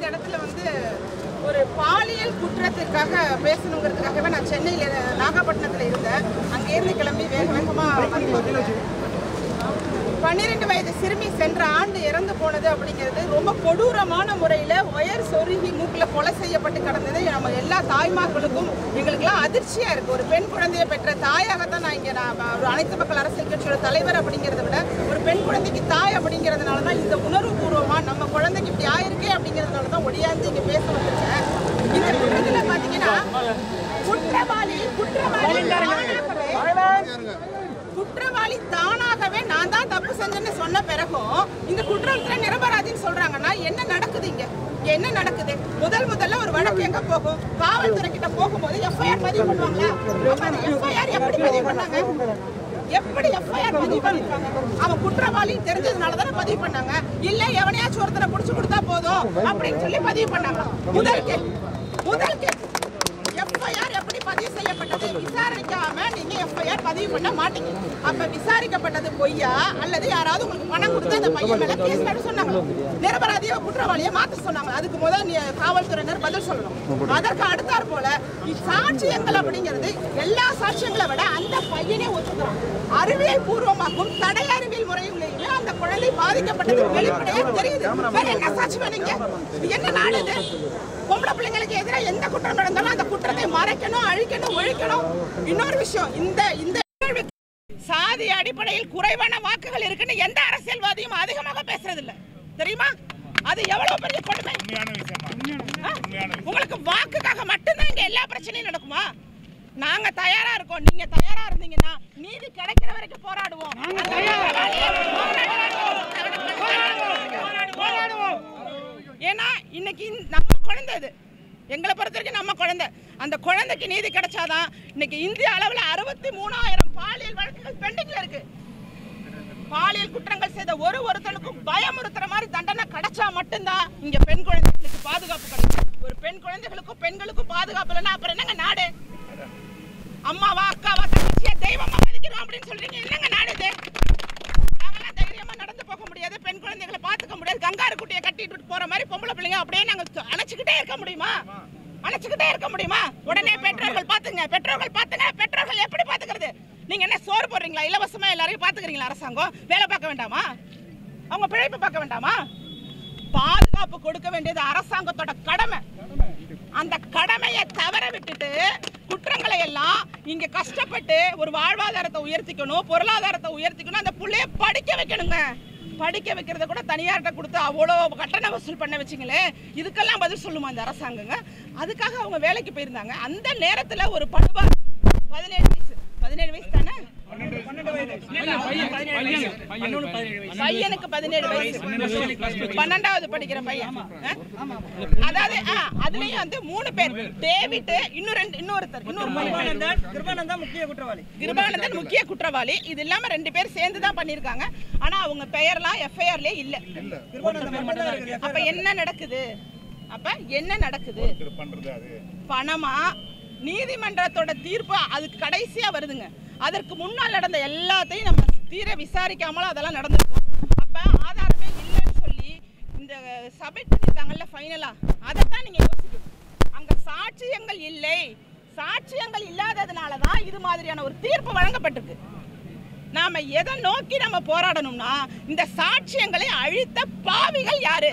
இந்த இடத்துல வந்து ஒரு பாலியல் குற்றத்திற்காக பேசணுங்கிறதுக்காகவே நான் சென்னையில் நாகப்பட்டினத்தில் இருந்தேன் அங்கேருந்து கிளம்பி வேக வேகமாக பன்னிரெண்டு வயது சிறுமி சென்ற ஆண்டு இறந்து போனது அப்படிங்கிறது ரொம்ப கொடூரமான முறையில் ஒயர் சொருகி மூக்கில் கொலை செய்யப்பட்டு கிடந்தது நம்ம எல்லா தாய்மார்களுக்கும் எங்களுக்கெல்லாம் அதிர்ச்சியாக இருக்குது ஒரு பெண் குழந்தையை பெற்ற தாயாகத்தான் நான் இங்கே நான் ஒரு அனைத்து மக்கள் அரசியல் கட்சியோட தலைவர் அப்படிங்கிறத விட ஒரு பெண் குழந்தைக்கு தாய் அப்படிங்கிறதுனால தான் இந்த உணர்வுபூர்வமாக நம்ம குழந்தைக்கு இப்படி ஆயிருக்கே அப்படிங்கிறதுனால தான் ஒடியாந்து இங்கே பேச வந்துருக்கேன் இந்த குற்றத்தில் பார்த்தீங்கன்னா குற்றவாளி குற்றவாளி தானாகவே குற்றவாளி தானாகவே நான் தான் தப்பு செஞ்சேன்னு சொன்ன பிறகும் இந்த குற்றத்துல நிரபராதின்னு சொல்றாங்கன்னா என்ன நடக்குது இங்க இங்க என்ன நடக்குது முதல் முதல்ல ஒரு வழக்கு எங்க போகும் காவல்துறை கிட்ட போகும்போது எஃப்ஐஆர் பதிவு பண்ணுவாங்களா அப்ப அந்த எஃப்ஐஆர் எப்படி பதிவு பண்ணாங்க எப்படி எஃப்ஐஆர் பதிவு பண்ணிருக்காங்க அவன் குற்றவாளி தெரிஞ்சதுனால தானே பதிவு பண்ணாங்க இல்ல எவனையாச்சும் ஒருத்தரை புடிச்சு கொடுத்தா போதும் அப்படின்னு சொல்லி பதிவு பண்ணாங்க முதல் கேள்வி முதல் கேள்வி எஃப்ஐஆர் எப்படி பதிவு செய்யப்பட்டது விசாரிக்காம நீங்க எஃப்ஐஆர் பதிவு பண்ண மாட்டீங்க அப்ப விசாரிக்கப்பட்டது பொய்யா அல்லது யாராவது உங்களுக்கு பணம் கொடுத்து அந்த பையன் மேல கேஸ் நட சொன்னாங்க நிரபராதிய குற்றவாளியை மாத்த சொன்னாங்க அதுக்கு முதல் நீ காவல்துறையினர் பதில் சொல்லணும் அதற்கு அடுத்தாற் போல சாட்சியங்கள் அப்படிங்கிறது எல்லா சாட்சியங்களை விட அந்த பையனே ஒத்துக்கிறான் அறிவியல் பூர்வமாகவும் தடை அறிவியல் முறையிலேயுமே அந்த குழந்தை பாதிக்கப்பட்டது வெளிப்படையா தெரியுது வேற என்ன சாட்சி வேணுங்க இது என்ன நாடு இது பொம்பளை பிள்ளைங்களுக்கு எதிராக எந்த குற்றம் நடந்தாலும் அந்த குற்றத்தை மறைக்கணும் அழிக்கணும் ஒழிக்கணும் இன்னொரு விஷயம் இந்த இந்த நிகழ்வுக்கு சாதி அடிப்படையில் குறைவான வாக்குகள் இருக்குன்னு எந்த அரசியல்வாதியும் அதிகமாக பேசுறது இல்ல தெரியுமா அது எவ்வளவு பெரிய கொடுமை ஆ? உங்களுக்கு வாக்குக்காக மட்டும்தான் இங்க எல்லா பிரச்சனையும் நடக்குமா நாங்க தயாரா இருக்கோம் நீங்க தயாரா இருந்தீங்கன்னா நீதி கிடைக்கிற வரைக்கும் போராடுவோம் போராடுவோம் ஏன்னா இன்னைக்கு இந்த- நம்ம குழந்தை இது எங்களை பொறுத்த வரைக்கும் நம்ம குழந்தை அந்த குழந்தைக்கு நீதி கிடைச்சாதான் இன்னைக்கு இந்திய அளவில் அறுபத்தி மூணாயிரம் பாலியல் வழக்குகள் பெண்டிங்ல இருக்கு பாலியல் குற்றங்கள் செய்த ஒரு ஒருத்தனுக்கும் பயமுறுத்துற மாதிரி தண்டனை கிடைச்சா மட்டும்தான் இங்க பெண் குழந்தைகளுக்கு பாதுகாப்பு கிடைக்கும் ஒரு பெண் குழந்தைகளுக்கும் பெண்களுக்கும் பாதுகாப்பு இல்லைன்னா அப்புறம் என்னங்க நாடு அம்மாவா அக்காவா தங்கச்சியா தெய்வமா மதிக்கிறோம் அப்படின்னு சொல்றீங்க என்னங்க நாடு இது நாங்கெல்லாம் தைரியமா நடந்து போக முடியாது பெண் குழந்தைகளை பாத்துக்க முடியாது கங்காரு குட்டியை கட்டிட்டு போற மாதிரி பொம்பளை பிள்ளைங்க அப்படியே நாங்க து- அணைச்சுக்கிட்டே இருக்க முடியுமா அணைச்சுக்கிட்டே இருக்க முடியுமா உடனே பெற்றோர்கள் பாத்துங்க பெற்றோர்கள் பாத்துங்க பெற்றோர்கள் எப்படி பாத்துக்கிறது நீங்க என்ன சோறு போடுறீங்களா இலவசமா எல்லாரையும் பாத்துக்கிறீங்களா அரசாங்கம் வேலை பார்க்க வேண்டாமா அவங்க பிழைப்பு பார்க்க வேண்டாமா பாதுகாப்பு கொடுக்க வேண்டியது அரசாங்கத்தோட கடமை அந்த கடமையை தவற விட்டுட்டு குற்றங்களை எல்லாம் இங்க கஷ்டப்பட்டு ஒரு வாழ்வாதாரத்தை உயர்த்திக்கணும் பொருளாதாரத்தை உயர்த்திக்கணும் அந்த புள்ளைய படிக்க வைக்கணுங்க படிக்க வைக்கிறத கூட தனியார்கிட்ட கொடுத்து அவ்வளோ கட்டண வசூல் பண்ண வச்சிங்களே இதுக்கெல்லாம் பதில் சொல்லுமா இந்த அரசாங்கங்க அதுக்காக அவங்க வேலைக்கு போயிருந்தாங்க அந்த நேரத்துல ஒரு படுவா பதினேழு வயசு பதினேழு வயசு தானே பையனுக்கு பதினேழு வயசு பன்னெண்டாவது படிக்கிற பையன் ஆ? அதாவது ஆ, அதுலயும் வந்து மூணு பேர் டேவிட் இன்னும் ரெண்டு இன்னொருத்தர் இன்னொரு பையன். கிருபானந்தா முக்கிய குற்றவாளி கிருபானந்தன் முக்கிய குற்றவாளி இது இல்லாம ரெண்டு பேர் சேர்ந்து தான் பண்ணிருக்காங்க ஆனா அவங்க பெயர்லாம் எஃப்ஐஆர்லயே இல்ல கிருபானந்தா மட்டும் தான் இருக்குது அப்ப என்ன நடக்குது அப்ப என்ன நடக்குது பணமா நீதிமன்றத்தோட தீர்ப்பு அதுக்கு கடைசியா வருதுங்க அதற்கு முன்னால் நடந்த எல்லாத்தையும் நம்ம தீர விசாரிக்காமலும் அதெல்லாம் நடந்திருக்கும் அப்ப ஆதாரமே இல்லைன்னு சொல்லி இந்த சப்மிட் பண்ணிருக்காங்கல்ல ஃபைனலா அதைத்தான் நீங்க யோசிக்கணும் அங்க சாட்சியங்கள் இல்லை சாட்சியங்கள் இல்லாததுனால தான் இது மாதிரியான ஒரு தீர்ப்பு வழங்கப்பட்டிருக்கு நாம எதை நோக்கி நம்ம போராடணும்னா இந்த சாட்சியங்களை அழித்த பாவிகள் யாரு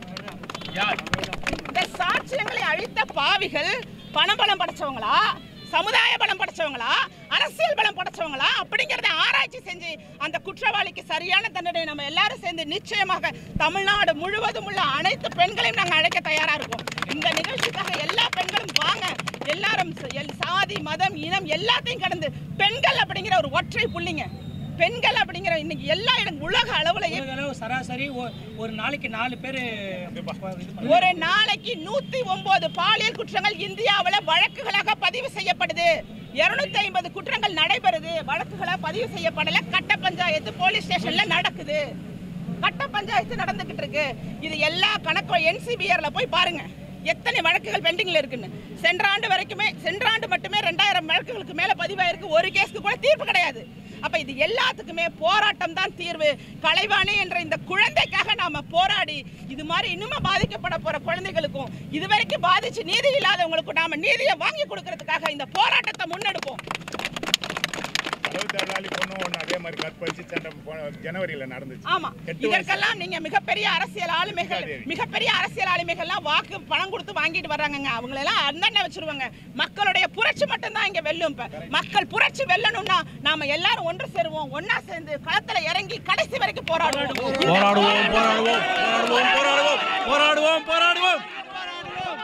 இந்த சாட்சியங்களை அழித்த பாவிகள் பணபலம் படைச்சவங்களா சமுதாய பலம் படைச்சவங்களா அரசியல் பலம் படைச்சவங்களா அப்படிங்கறத ஆராய்ச்சி செஞ்சு அந்த குற்றவாளிக்கு சரியான தண்டனை நம்ம எல்லாரும் சேர்ந்து நிச்சயமாக தமிழ்நாடு முழுவதும் உள்ள அனைத்து பெண்களையும் நாங்க அழைக்க தயாரா இருக்கோம் இந்த நிகழ்ச்சிக்காக எல்லா பெண்களும் வாங்க எல்லாரும் ச- எல்- சாதி மதம் இனம் எல்லாத்தையும் கடந்து பெண்கள் அப்படிங்கிற ஒரு ஒற்றை புள்ளிங்க பெண்கள் அப்படிங்கிற இன்னைக்கு எல்லா இடம் உலக அளவுலயும் உலக அளவு சராசரி ஒ- ஒரு நாளைக்கு நாலு பேர் ஒரு நாளைக்கு நூத்தி ஒன்பது பாலியல் குற்றங்கள் இந்தியாவுல வழக்குகளாக பதிவு செய்யப்படுது 250 ஐம்பது குற்றங்கள் நடைபெறுது வழக்குகளா பதிவு செய்யப்படல கட்ட பஞ்சாயத்து போலீஸ் ஸ்டேஷன்ல நடக்குது கட்ட பஞ்சாயத்து நடந்துகிட்டு இருக்கு இது எல்லா கணக்கும் என்சிபிஆர்ல போய் பாருங்க எத்தனை வழக்குகள் பெண்டிங்ல இருக்குன்னு சென்ற ஆண்டு வரைக்குமே சென்ற ஆண்டு மட்டுமே ரெண்டாயிரம் வழக்குகளுக்கு மேல பதிவாயிருக்கு ஒரு கேஸ்க்கு கூட தீர்ப்பு கிடையாது அப்ப இது எல்லாத்துக்குமே போராட்டம் தான் தீர்வு கலைவாணி என்ற இந்த குழந்தைக்காக நாம போராடி இது மாதிரி இன்னுமே பாதிக்கப்பட போற குழந்தைகளுக்கும் இதுவரைக்கும் பாதிச்சு நீதி இல்லாதவங்களுக்கும் நாம நீதியை வாங்கி கொடுக்கறதுக்காக இந்த போராட்டத்தை முன்னெடுப்போம் அளவு தொழிலாளி பொண்ணு ஒன்று அதே மாதிரி கற்பழிச்சு சண்டை போன ஜனவரியில் நடந்துச்சு ஆமா எட்டு வயசு. இதற்கெல்லாம் நீங்க மிகப்பெரிய அரசியல் ஆளுமைகள் சரி. மிகப்பெரிய அரசியல் ஆளுமைகள்லாம் வாக்கு பணம் கொடுத்து வாங்கிட்டு வர்றாங்கங்க அவங்களெல்லாம் அந்தாண்ட வச்சிருவாங்க மக்களுடைய புரட்சி மட்டும்தான் இங்க வெல்லும் இப்ப மக்கள் புரட்சி வெல்லணும்னா நாம எல்லாரும் ஒன்று சேருவோம் ஒண்ணா சேர்ந்து களத்துல இறங்கி கடைசி வரைக்கும் போராடுவோம் போராடுவோம் போராடுவோம் போராடுவோம் போராடுவோம் போராடுவோம் போராடுவோம்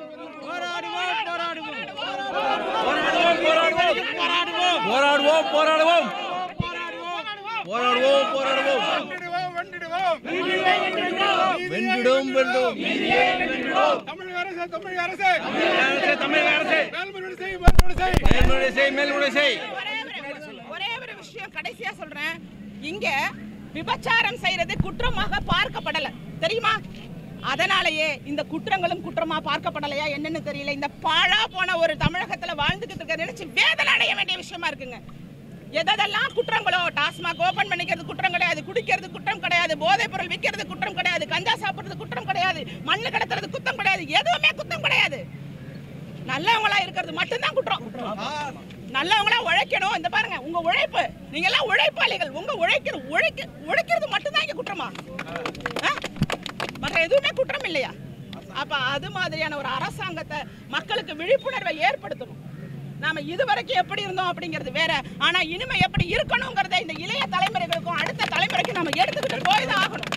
போராடுவோம் போராடுவோம் போராடுவோம் போராடுவோம் வென்றிடுவோம், வென்றிடுவோம். வென்றிடும் வென்றும் தமிழக அரசு தமிழக அரசு தமிழக அரசு மேல்முறையீடு செய், மேல்முறையீடு செய். மேல்முறை செய் மேல்முறை செய் ஒரே ஒரு- ஒரே ஒரு விஷயம் கடைசியா சொல்றேன் இங்க விபச்சாரம் செய்யறது குற்றமாக பார்க்கப்படல தெரியுமா அதனாலேயே இந்த குற்றங்களும் குற்றமா பார்க்கப்படலையா என்னன்னு தெரியல இந்த பாழா போன ஒரு தமிழகத்துல வாழ்ந்துகிட்டு இருக்க நினைச்சு வேதனை அடைய வேண்டிய விஷயமா இருக்குங்க எதெல்லாம் குற்றங்களோ டாஸ்மாக் ஓபன் பண்ணிக்கிறது குற்றம் கிடையாது குடிக்கிறது குற்றம் கிடையாது போதைப் பொருள் விற்கிறது குற்றம் கிடையாது கஞ்சா சாப்பிடுறது குற்றம் கிடையாது மண்ணு கடத்துறது குற்றம் கிடையாது எதுவுமே குற்றம் கிடையாது நல்லவங்களா இருக்கிறது மட்டும்தான் குற்றம் நல்லவங்களா உழைக்கணும் இந்த பாருங்க உங்க உழைப்பு நீங்க எல்லாம் உழைப்பாளிகள் உங்க உழைக்கிற உழைக்க உழைக்கிறது மட்டும்தான் இங்க குற்றமா ஆ? மற்ற எதுவுமே குற்றம் இல்லையா அப்ப அது மாதிரியான ஒரு அரசாங்கத்தை மக்களுக்கு விழிப்புணர்வை ஏற்படுத்தணும் நாம இதுவரைக்கும் எப்படி இருந்தோம் அப்படிங்கிறது வேற ஆனா இனிமே எப்படி இருக்கணுங்கிறத இந்த இளைய தலைமுறைகளுக்கும் அடுத்த தலைமுறைக்கும் நாம எடுத்துக்கிட்டு போய் தான் ஆகணும்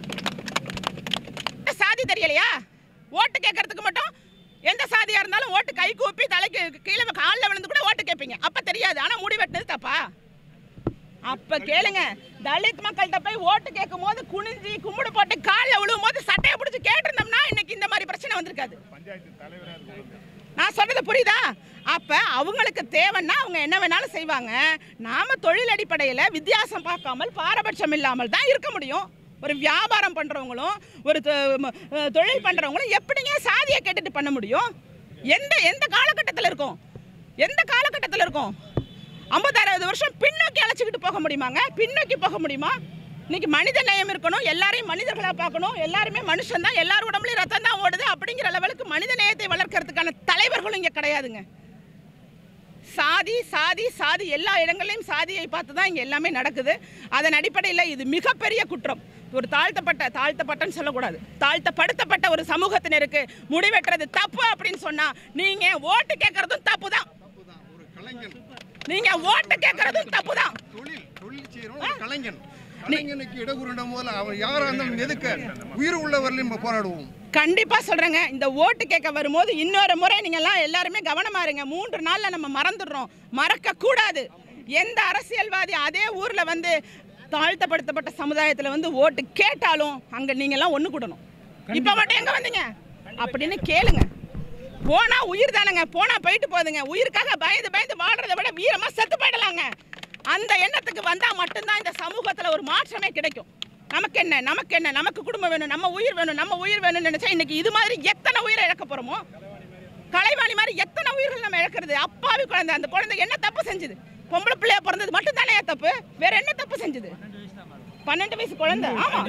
சாதி தெரியலையா ஓட்டு கேட்கறதுக்கு மட்டும் எந்த சாதியா இருந்தாலும் ஓட்டு கை கூப்பி தலைக்கு கீழே காலில் விழுந்து கூட ஓட்டு கேட்பீங்க அப்ப தெரியாது ஆனா முடி வெட்டினது தப்பா அப்ப கேளுங்க தலித் மக்கள்கிட்ட போய் ஓட்டு கேட்கும் போது குனிஞ்சி கும்பிடு போட்டு காலில் விழுவும் போது சட்டையை பிடிச்சி கேட்டிருந்தோம்னா இன்னைக்கு இந்த மாதிரி பிரச்சனை வந்திருக்காது பஞ்சாயத்து தலைவரா இருக்கணும். நான் சொல்றது புரியுதா அப்ப அவங்களுக்கு தேவைன்னா அவங்க என்ன வேணாலும் செய்வாங்க நாம தொழில் அடிப்படையில் வித்தியாசம் பார்க்காமல் பாரபட்சம் இல்லாமல் தான் இருக்க முடியும் ஒரு வியாபாரம் பண்றவங்களும் ஒரு தொ- ம- அஹ் தொழில் பண்றவங்களும் எப்படிங்க சாதியை கேட்டுட்டு பண்ண முடியும் எந்த எந்த காலகட்டத்தில் இருக்கும் எந்த காலகட்டத்தில் இருக்கும் ஐம்பது அறுபது வருஷம் பின்னோக்கி அழைச்சிக்கிட்டு போக முடியுமாங்க பின்னோக்கி போக முடியுமா இன்னைக்கு மனித நேயம் இருக்கணும் எல்லாரையும் மனிதர்களா பார்க்கணும் எல்லாருமே மனுஷன் தான் எல்லார் உடம்புலயும் ரத்தம் தான் ஓடுது அப்படிங்கிற லெவலுக்கு மனித நேயத்தை வளர்க்கறதுக்கான தலைவர்களும் இங்க கிடையாதுங்க சாதி சாதி சாதி எல்லா இடங்களையும் சாதியை பார்த்து தான் இங்கே எல்லாமே நடக்குது அதன் அடிப்படையில் இது மிகப்பெரிய குற்றம் ஒரு தாழ்த்தப்பட்ட தாழ்த்தப்பட்டன்னு சொல்லக்கூடாது தாழ்த்தப்படுத்தப்பட்ட ஒரு சமூகத்தினருக்கு முடிவெட்டுறது தப்பு அப்படின்னு சொன்னா நீங்க ஓட்டு கேட்கறதும் தப்பு தான் ஒரு கலைஞன் நீங்க ஓட்டு கேட்கறதும் தப்பு தான் தொழில் தொழில் செய்யறவன் ஒரு கலைஞன் கலைஞனுக்கு இடகுருண்டம் போல அவன் யாரா இருந்தாலும் எதுக்க உயிர் உள்ளவரையும் நம்ம போராடுவோம் கண்டிப்பா சொல்றேங்க இந்த ஓட்டு கேட்க வரும்போது இன்னொரு முறை நீங்க எல்லாம் எல்லாருமே கவனமா இருங்க மூன்று நாள்ல நம்ம மறந்துடுறோம் மறக்க கூடாது எந்த அரசியல்வாதி அதே ஊர்ல வந்து தாழ்த்தப்படுத்தப்பட்ட சமுதாயத்துல வந்து ஓட்டு கேட்டாலும் அங்க நீங்க எல்லாம் ஒண்ணு கூடணும் இப்ப மட்டும் எங்க வந்தீங்க அப்படின்னு கேளுங்க போனா உயிர் தானங்க போனா போயிட்டு போகுதுங்க உயிருக்காக பயந்து பயந்து வாழ்றதை விட வீரமா செத்து போயிடலாங்க அந்த எண்ணத்துக்கு வந்தா மட்டும்தான் இந்த சமூகத்துல ஒரு மாற்றமே கிடைக்கும் நமக்கு என்ன நமக்கு என்ன நமக்கு குடும்பம் வேணும் நம்ம உயிர் வேணும் நம்ம உயிர் வேணும்னு நினைச்சா இன்னைக்கு இது மாதிரி எத்தனை உயிரை இழக்க போறோமோ கலைவாணி மாதிரி எத்தனை உயிர்கள் நம்ம இழக்கிறது அப்பாவி குழந்தை அந்த குழந்தை என்ன தப்பு செஞ்சுது பொம்பளை பிள்ளையா பிறந்தது மட்டும் தானே தப்பு வேற என்ன தப்பு செஞ்சுது பன்னெண்டு வயசு குழந்தை ஆமா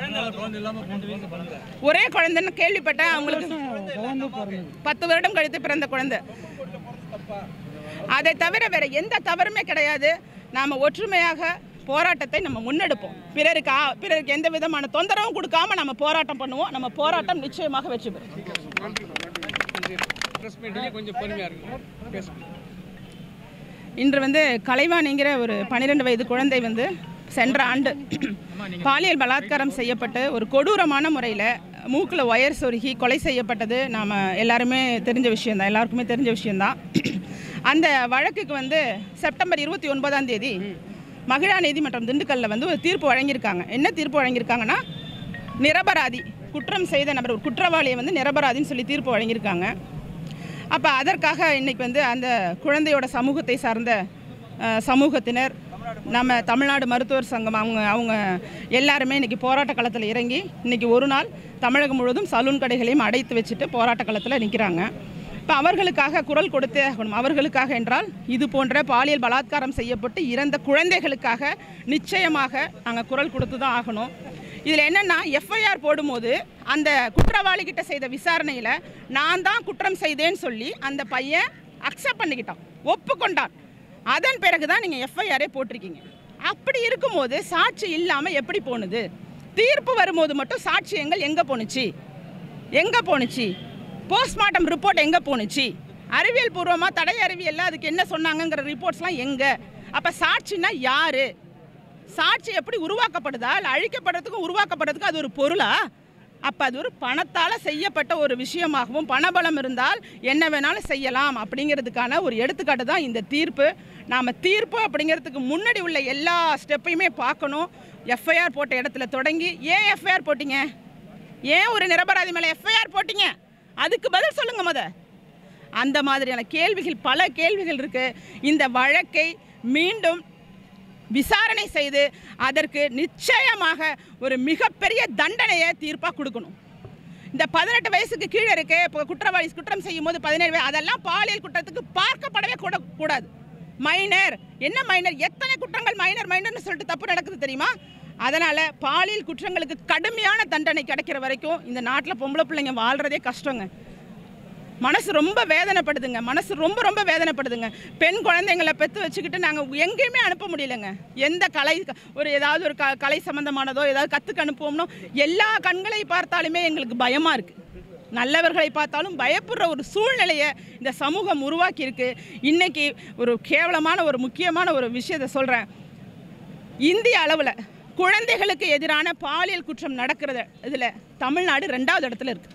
ஒரே குழந்தைன்னு கேள்விப்பட்டேன் அவங்களுக்கு பத்து வருடம் கழித்து பிறந்த குழந்தை அதை தவிர வேற எந்த தவறுமே கிடையாது நாம ஒற்றுமையாக போராட்டத்தை நம்ம முன்னெடுப்போம் பிறருக்கு ஆ- பிறருக்கு எந்த விதமான தொந்தரவும் கொடுக்காம நம்ம போராட்டம் பண்ணுவோம் நம்ம போராட்டம் நிச்சயமாக வெற்றி பெறும் இன்று வந்து கலைவாணிங்கிற ஒரு பன்னிரெண்டு வயது குழந்தை வந்து சென்ற ஆண்டு பாலியல் பலாத்காரம் செய்யப்பட்டு ஒரு கொடூரமான முறையில் மூக்கில் ஒயர் சொருகி கொலை செய்யப்பட்டது நாம் எல்லாருமே தெரிஞ்ச விஷயந்தான் எல்லாருக்குமே தெரிஞ்ச விஷயந்தான் அந்த வழக்குக்கு வந்து செப்டம்பர் இருபத்தி ஒன்பதாம் தேதி மகிழா நீதிமன்றம் திண்டுக்கல்லில் வந்து ஒரு தீர்ப்பு வழங்கியிருக்காங்க என்ன தீர்ப்பு வழங்கியிருக்காங்கன்னா நிரபராதி குற்றம் செய்த நபர் ஒரு குற்றவாளியை வந்து நிரபராதின்னு சொல்லி தீர்ப்பு வழங்கியிருக்காங்க அப்போ அதற்காக இன்னைக்கு வந்து அந்த குழந்தையோட சமூகத்தை சார்ந்த அஹ், சமூகத்தினர் நம்ம தமிழ்நாடு மருத்துவர் சங்கம் அவங்க அவங்க எல்லாருமே இன்னைக்கு போராட்ட களத்தில் இறங்கி இன்னைக்கு ஒரு நாள் தமிழகம் முழுவதும் சலூன் கடைகளையும் அடைத்து வச்சுட்டு போராட்ட களத்தில் நிற்கிறாங்க இப்போ இப்போ அவர்களுக்காக குரல் கொடுத்தே ஆகணும் அவர்களுக்காக என்றால் இது போன்ற பாலியல் பலாத்காரம் செய்யப்பட்டு இறந்த குழந்தைகளுக்காக நிச்சயமாக நாங்கள் குரல் கொடுத்து தான் ஆகணும் இதில் என்னென்னா எஃப்ஐஆர் போடும்போது அந்த குற்றவாளி கிட்ட செய்த விசாரணையில் நான் தான் குற்றம் செய்தேன்னு சொல்லி அந்த பையன் அக்செப்ட் பண்ணிக்கிட்டான் ஒப்புக்கொண்டான் அதன் பிறகு தான் நீங்கள் எஃப்ஐஆரே போட்டிருக்கீங்க அப்படி இருக்கும்போது சாட்சி இல்லாமல் எப்படி போணுது தீர்ப்பு வரும்போது மட்டும் சாட்சியங்கள் எங்கே போணுச்சு எங்கே போணுச்சு போஸ்ட்மார்ட்டம் ரிப்போர்ட் எங்கே போணுச்சு அறிவியல் பூர்வமாக தடை அறிவியல்ல அதுக்கு என்ன சொன்னாங்கங்கிற ரிப்போர்ட்ஸ்லாம் எங்கே அப்போ சாட்சினா யாரு சாட்சி எப்படி உருவாக்கப்படுதா இல்லை அழிக்கப்படுறதுக்கும் உருவாக்கப்படுறதுக்கும் அது ஒரு பொருளா அப்போ அது ஒரு பணத்தால் செய்யப்பட்ட ஒரு விஷயமாகவும் பணபலம் இருந்தால் என்ன வேணாலும் செய்யலாம் அப்படிங்கிறதுக்கான ஒரு எடுத்துக்காட்டு தான் இந்த தீர்ப்பு நாம் தீர்ப்பு அப்படிங்கிறதுக்கு முன்னாடி உள்ள எல்லா ஸ்டெப்பையுமே பார்க்கணும் எஃப்ஐஆர் போட்ட இடத்துல தொடங்கி ஏன் எஃப்ஐஆர் போட்டீங்க ஏன் ஒரு நிரபராதி மேலே எஃப்ஐஆர் போட்டீங்க அதுக்கு பதில் சொல்லுங்க முத அந்த மாதிரியான கேள்விகள் பல கேள்விகள் இருக்கு இந்த வழக்கை மீண்டும் விசாரணை செய்து அதற்கு நிச்சயமாக ஒரு மிகப்பெரிய தண்டனையை தீர்ப்பாக கொடுக்கணும் இந்த பதினெட்டு வயசுக்கு கீழே இருக்கு இப்போ குற்றவாளி குற்றம் செய்யும் போது பதினேழு வயசு அதெல்லாம் பாலியல் குற்றத்துக்கு பார்க்கப்படவே கூட கூடாது மைனர் என்ன மைனர் எத்தனை குற்றங்கள் மைனர் மைனர்னு சொல்லிட்டு தப்பு நடக்குது தெரியுமா அதனால் பாலியல் குற்றங்களுக்கு கடுமையான தண்டனை கிடைக்கிற வரைக்கும் இந்த நாட்டில் பொம்பளை பிள்ளைங்க வாழ்கிறதே கஷ்டங்க மனசு ரொம்ப வேதனைப்படுதுங்க மனசு ரொம்ப ரொம்ப வேதனைப்படுதுங்க பெண் குழந்தைங்களை பெற்று வச்சுக்கிட்டு நாங்கள் எங்கேயுமே அனுப்ப முடியலங்க எந்த கலை ஒரு ஏதாவது ஒரு க கலை சம்மந்தமானதோ ஏதாவது கற்றுக்க அனுப்புவோம்னோ எல்லா கண்களை பார்த்தாலுமே எங்களுக்கு பயமாக இருக்குது நல்லவர்களை பார்த்தாலும் பயப்படுற ஒரு சூழ்நிலையை இந்த சமூகம் உருவாக்கியிருக்கு இன்னைக்கு ஒரு கேவலமான ஒரு முக்கியமான ஒரு விஷயத்தை சொல்கிறேன் இந்திய அளவில் குழந்தைகளுக்கு எதிரான பாலியல் குற்றம் நடக்கிறது இதில் தமிழ்நாடு ரெண்டாவது இடத்துல இருக்குது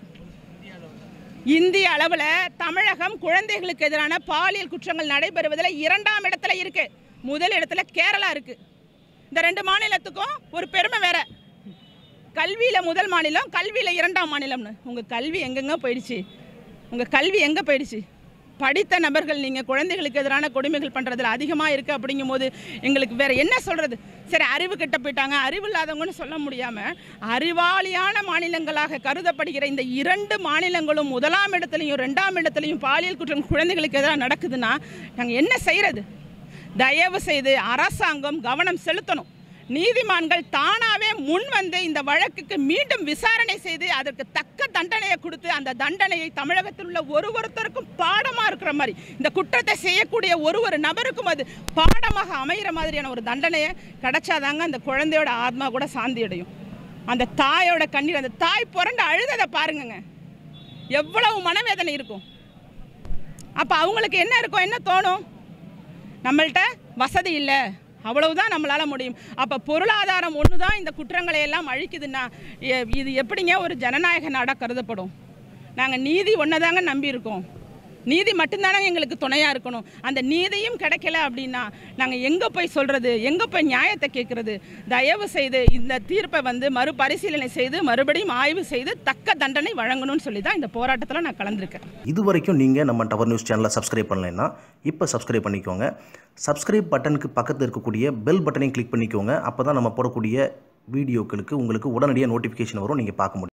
இந்திய அளவில் தமிழகம் குழந்தைகளுக்கு எதிரான பாலியல் குற்றங்கள் நடைபெறுவதில் இரண்டாம் இடத்துல இருக்கு முதல் இடத்துல கேரளா இருக்கு இந்த ரெண்டு மாநிலத்துக்கும் ஒரு பெருமை வேற கல்வியில் முதல் மாநிலம் கல்வியில் இரண்டாம் மாநிலம்னு உங்கள் கல்வி எங்கெங்க போயிடுச்சு உங்கள் கல்வி எங்கே போயிடுச்சு படித்த நபர்கள் நீங்கள் குழந்தைகளுக்கு எதிரான கொடுமைகள் பண்ணுறதுல அதிகமாக இருக்குது அப்படிங்கும்போது எங்களுக்கு வேறு என்ன சொல்கிறது சரி அறிவு கெட்ட போயிட்டாங்க அறிவு இல்லாதவங்கன்னு சொல்ல முடியாமல் அறிவாளியான மாநிலங்களாக கருதப்படுகிற இந்த இரண்டு மாநிலங்களும் முதலாம் இடத்துலையும் ரெண்டாம் இடத்துலையும் பாலியல் குற்றம் குழந்தைகளுக்கு எதிராக நடக்குதுன்னா நாங்கள் என்ன செய்கிறது தயவு செய்து அரசாங்கம் கவனம் செலுத்தணும் நீதிமான்கள் தானாகவே முன் வந்து இந்த வழக்குக்கு மீண்டும் விசாரணை செய்து அதற்கு தக்க தண்டனையை கொடுத்து அந்த தண்டனையை தமிழகத்தில் உள்ள ஒரு ஒருத்தருக்கும் பாடமாக இருக்கிற மாதிரி இந்த குற்றத்தை செய்யக்கூடிய ஒரு ஒரு நபருக்கும் அது பாடமாக அமைகிற மாதிரியான ஒரு தண்டனையை கிடைச்சாதாங்க அந்த குழந்தையோட ஆத்மா கூட சாந்தி அடையும் அந்த தாயோட கண்ணீர் அந்த தாய் புரண்டு அழுததை பாருங்கங்க எவ்வளவு மனவேதனை இருக்கும் அப்போ அவங்களுக்கு என்ன இருக்கும் என்ன தோணும் நம்மள்ட்ட வசதி இல்லை அவ்வளவுதான் நம்மளால் முடியும் அப்போ பொருளாதாரம் ஒன்று தான் இந்த குற்றங்களை எல்லாம் அழிக்குதுன்னா எ- இது எப்படிங்க ஒரு ஜனநாயக நாடாக கருதப்படும் நாங்கள் நீதி ஒன்றை தாங்க நம்பியிருக்கோம் நீதி மட்டும்தானங்க எங்களுக்கு துணையாக இருக்கணும் அந்த நீதியும் கிடைக்கல அப்படின்னா நாங்கள் எங்கே போய் சொல்கிறது எங்கே போய் நியாயத்தை கேட்குறது தயவு செய்து இந்த தீர்ப்பை வந்து மறுபரிசீலனை செய்து மறுபடியும் ஆய்வு செய்து தக்க தண்டனை வழங்கணும்னு சொல்லி தான் இந்த போராட்டத்தில் நான் கலந்துருக்கேன் இது வரைக்கும் நீங்கள் நம்ம டவர் நியூஸ் சேனலை சப்ஸ்கிரைப் பண்ணலைன்னா இப்போ சப்ஸ்கிரைப் பண்ணிக்கோங்க சப்ஸ்கிரைப் பட்டனுக்கு பக்கத்தில் இருக்கக்கூடிய பெல் பட்டனையும் கிளிக் பண்ணிக்கோங்க அப்போ தான் நம்ம போடக்கூடிய வீடியோக்களுக்கு உங்களுக்கு உடனடியாக நோட்டிஃபிகேஷன் வரும் நீங்கள் பார்க்க முடியும்